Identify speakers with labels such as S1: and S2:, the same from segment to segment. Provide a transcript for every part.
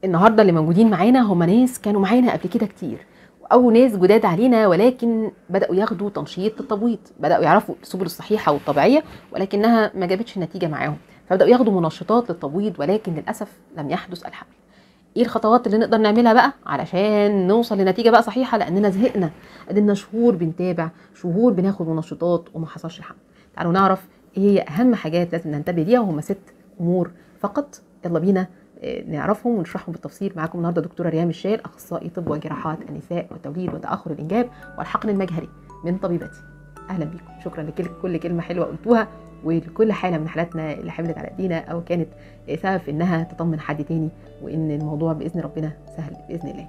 S1: النهارده اللي موجودين معانا هم ناس كانوا معانا قبل كده كتير او ناس جداد علينا ولكن بداوا ياخدوا تنشيط للتبويض بداوا يعرفوا السبل الصحيحه والطبيعيه ولكنها ما جابتش نتيجه معاهم فبداوا ياخدوا منشطات للتبويض ولكن للاسف لم يحدث الحمل ايه الخطوات اللي نقدر نعملها بقى علشان نوصل لنتيجه بقى صحيحه لاننا زهقنا قدرنا شهور بنتابع شهور بناخد منشطات وما حصلش الحمل تعالوا نعرف ايه هي اهم حاجات لازم ننتبه ليها وهم ست امور فقط يلا بينا آه، نعرفهم ونشرحهم بالتفصيل معاكم النهارده دكتوره ريام الشال اخصائي طب وجراحات النساء والتوليد وتاخر الانجاب والحقن المجهري من طبيبتي اهلا بيكم شكرا لكل كل كلمه حلوه قلتوها ولكل حاله من حالاتنا اللي حملت على ايدينا او كانت سبب في انها تطمن حد تاني وان الموضوع باذن ربنا سهل باذن الله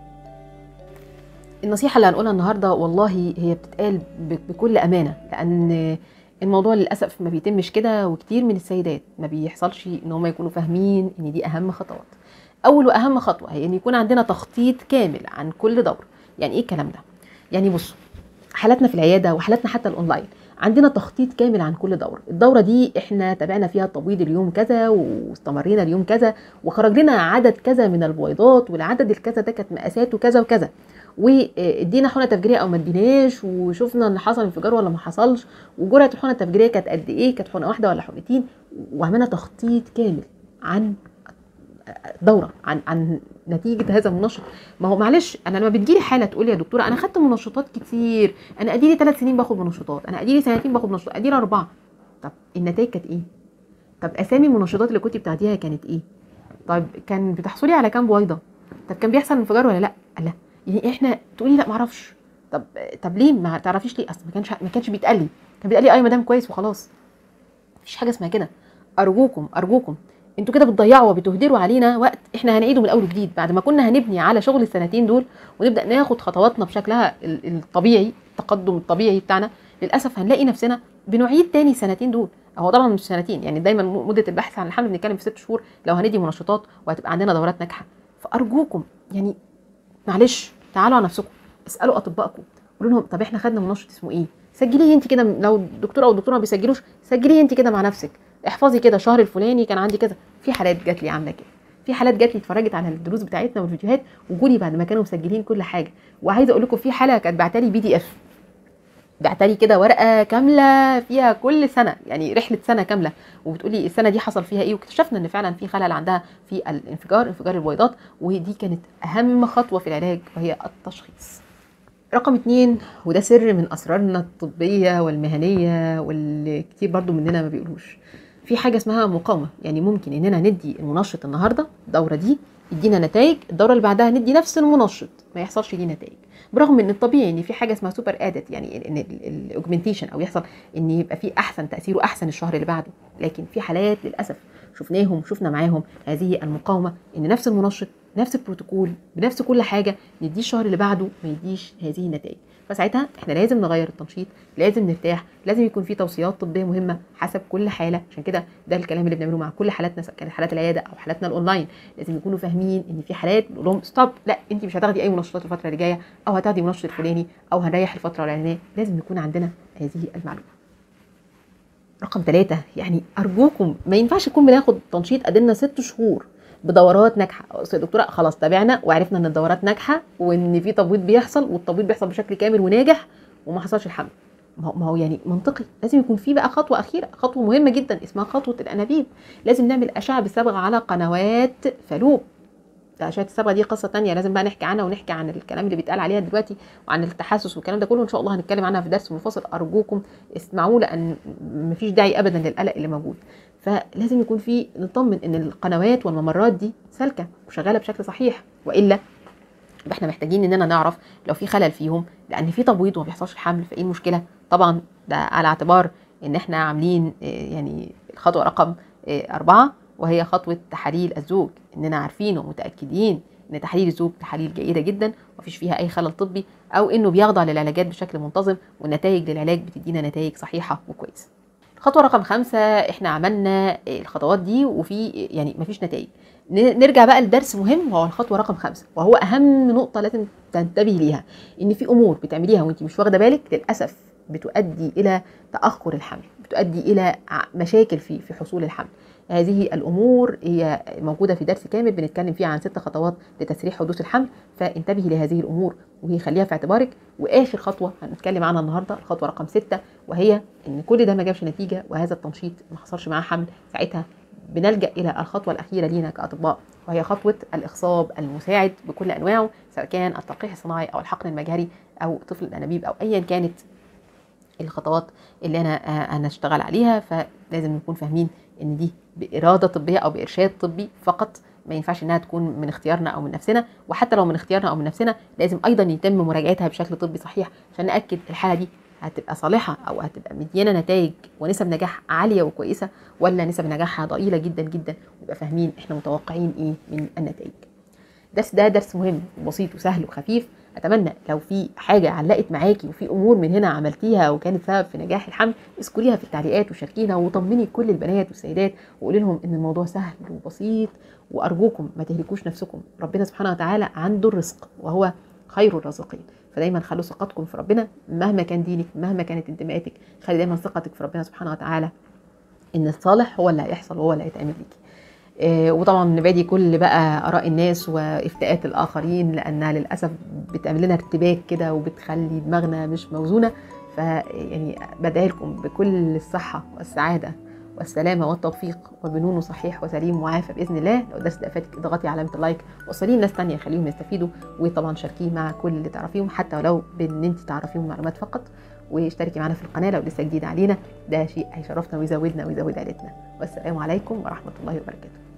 S1: النصيحه اللي هنقولها النهارده والله هي بتتقال ب- بكل امانه لان الموضوع للاسف ما بيتمش كده وكتير من السيدات ما بيحصلش ان هم يكونوا فاهمين ان دي اهم خطوات اول واهم خطوه هي ان يكون عندنا تخطيط كامل عن كل دور يعني ايه الكلام ده يعني بصوا حالاتنا في العياده وحالاتنا حتى الاونلاين عندنا تخطيط كامل عن كل دوره الدوره دي احنا تابعنا فيها التبويض اليوم كذا واستمرينا اليوم كذا وخرج لنا عدد كذا من البويضات والعدد الكذا ده كانت مقاساته كذا وكذا وادينا حقنه تفجيريه او ما اديناش وشفنا ان حصل انفجار ولا ما حصلش وجرعه الحقنه التفجيريه كانت قد ايه كانت حقنه واحده ولا حقنتين وعملنا تخطيط كامل عن دوره عن عن نتيجه هذا المنشط ما هو معلش انا لما بتجيلي حاله تقول لي يا دكتوره انا خدت منشطات كتير انا اديلي ثلاث سنين باخد منشطات انا اديلي سنتين باخد منشطات اديلي اربعه طب النتائج كانت ايه طب اسامي المنشطات اللي كنت بتاخديها كانت ايه طيب كان بتحصلي على كام بويضه طب كان بيحصل انفجار ولا لا لا يعني احنا تقولي لا معرفش طب طب ليه ما تعرفيش ليه اصل ما كانش ما كانش بيتقال لي كان بيتقال لي اه يا مدام كويس وخلاص مفيش حاجه اسمها كده ارجوكم ارجوكم انتوا كده بتضيعوا وبتهدروا علينا وقت احنا هنعيده من الاول وجديد بعد ما كنا هنبني على شغل السنتين دول ونبدا ناخد خطواتنا بشكلها ال- الطبيعي التقدم الطبيعي بتاعنا للاسف هنلاقي نفسنا بنعيد تاني السنتين دول هو طبعا مش سنتين يعني دايما م- مده البحث عن الحمل بنتكلم في ست شهور لو هندي منشطات وهتبقى عندنا دورات ناجحه فارجوكم يعني معلش تعالوا على نفسكم اسالوا اطبائكم قولوا لهم طب احنا خدنا منشط اسمه ايه سجليه انت كده لو الدكتور او الدكتوره ما بيسجلوش سجليه انت كده مع نفسك احفظي كده شهر الفلاني كان عندي كذا في حالات جات لي عامله كده في حالات جات لي اتفرجت على الدروس بتاعتنا والفيديوهات وجولي بعد ما كانوا مسجلين كل حاجه وعايزه اقول لكم في حاله كانت بعتالي بي دي اف بعتالي كده ورقه كامله فيها كل سنه يعني رحله سنه كامله وبتقولي السنه دي حصل فيها ايه واكتشفنا ان فعلا في خلل عندها في الانفجار انفجار البويضات ودي كانت اهم خطوه في العلاج وهي التشخيص رقم اتنين وده سر من اسرارنا الطبيه والمهنيه واللي كتير برضو مننا ما بيقولوش في حاجه اسمها مقاومه يعني ممكن اننا ندي المنشط النهارده الدوره دي يدينا نتائج الدوره اللي بعدها ندي نفس المنشط ما يحصلش ليه نتائج برغم ان الطبيعي ان في حاجه اسمها سوبر ادت يعني ان الاوجمنتيشن او يحصل ان يبقى في احسن تاثيره احسن الشهر اللي بعده لكن في حالات للاسف شفناهم وشفنا معاهم هذه المقاومه ان نفس المنشط نفس البروتوكول بنفس كل حاجه نديه الشهر اللي بعده ما يديش هذه النتائج فساعتها احنا لازم نغير التنشيط لازم نرتاح لازم يكون في توصيات طبيه مهمه حسب كل حاله عشان كده ده الكلام اللي بنعمله مع كل حالاتنا سواء كانت حالات العياده او حالاتنا الاونلاين لازم يكونوا فاهمين ان في حالات بنقول لهم ستوب لا انت مش هتاخدي اي منشطات الفتره اللي جايه او هتاخدي منشط الفلاني او هنريح الفتره العلانيه لازم يكون عندنا هذه المعلومه رقم ثلاثة يعني أرجوكم ما ينفعش نكون بناخد تنشيط قدمنا ست شهور بدورات ناجحه أصل يا دكتوره خلاص تابعنا وعرفنا ان الدورات ناجحه وان في تبويض بيحصل والتبويض بيحصل بشكل كامل وناجح وما حصلش الحمل ما هو- ما هو يعني منطقي لازم يكون في بقى خطوه اخيره خطوه مهمه جدا اسمها خطوه الانابيب لازم نعمل اشعه بالصبغه على قنوات فالوب ده اشعه الصبغه دي قصه تانية لازم بقى نحكي عنها ونحكي عن الكلام اللي بيتقال عليها دلوقتي وعن التحسس والكلام ده كله ان شاء الله هنتكلم عنها في درس منفصل ارجوكم اسمعوه لان مفيش داعي ابدا للقلق اللي موجود فلازم يكون في نطمن ان القنوات والممرات دي سالكه وشغاله بشكل صحيح والا يبقى احنا محتاجين اننا نعرف لو في خلل فيهم لان في تبويض وما بيحصلش الحمل فايه المشكله طبعا ده على اعتبار ان احنا عاملين آه، يعني الخطوه رقم آه، أربعة وهي خطوه تحاليل الزوج اننا عارفين ومتاكدين ان تحاليل الزوج تحاليل جيده جدا ومفيش فيها اي خلل طبي او انه بيخضع للعلاجات بشكل منتظم والنتائج للعلاج بتدينا نتائج صحيحه وكويسه خطوه رقم خمسة احنا عملنا الخطوات دي وفي يعني مفيش نتائج ن- نرجع بقى لدرس مهم وهو الخطوه رقم خمسة وهو اهم نقطه لازم تنتبهي ليها ان في امور بتعمليها وانت مش واخده بالك للاسف بتؤدي الى تاخر الحمل بتؤدي الى ع- مشاكل في في حصول الحمل هذه الامور هي موجوده في درس كامل بنتكلم فيه عن ست خطوات لتسريع حدوث الحمل فانتبهي لهذه الامور وهي خليها في اعتبارك واخر خطوه هنتكلم عنها النهارده الخطوه رقم ستة وهي ان كل ده ما جابش نتيجه وهذا التنشيط ما حصلش معاه حمل ساعتها بنلجا الى الخطوه الاخيره لينا كاطباء وهي خطوه الاخصاب المساعد بكل انواعه سواء كان التلقيح الصناعي او الحقن المجهري او طفل الانابيب او ايا كانت الخطوات اللي انا انا اشتغل عليها فلازم نكون فاهمين ان دي باراده طبيه او بارشاد طبي فقط ما ينفعش انها تكون من اختيارنا او من نفسنا وحتى لو من اختيارنا او من نفسنا لازم ايضا يتم مراجعتها بشكل طبي صحيح عشان ناكد الحاله دي هتبقى صالحه او هتبقى مديانا نتائج ونسب نجاح عاليه وكويسه ولا نسب نجاحها ضئيله جدا جدا ونبقى فاهمين احنا متوقعين ايه من النتائج درس ده درس مهم وبسيط وسهل وخفيف اتمنى لو في حاجه علقت معاكي وفي امور من هنا عملتيها وكانت سبب في نجاح الحمل اذكريها في التعليقات وشاركينا وطمني كل البنات والسيدات وقولي لهم ان الموضوع سهل وبسيط وارجوكم ما تهلكوش نفسكم ربنا سبحانه وتعالى عنده الرزق وهو خير الرازقين فدايما خلوا ثقتكم في ربنا مهما كان دينك مهما كانت انتماءاتك خلي دايما ثقتك في ربنا سبحانه وتعالى ان الصالح هو اللي هيحصل وهو اللي هيتعمل ليكي آه وطبعا نبادي كل بقى اراء الناس وافتاءات الاخرين لانها للاسف بتعمل لنا ارتباك كده وبتخلي دماغنا مش موزونه فيعني بدعي لكم بكل الصحه والسعاده والسلامة والتوفيق وبنونه صحيح وسليم وعافى بإذن الله لو درس ده فاتك اضغطي علامة اللايك وصليه لناس تانية خليهم يستفيدوا وطبعا شاركيه مع كل اللي تعرفيهم حتى ولو بان انت تعرفيهم معلومات فقط واشتركي معنا في القناة لو لسه جديد علينا ده شيء هيشرفنا ويزودنا ويزود عيلتنا والسلام عليكم ورحمة الله وبركاته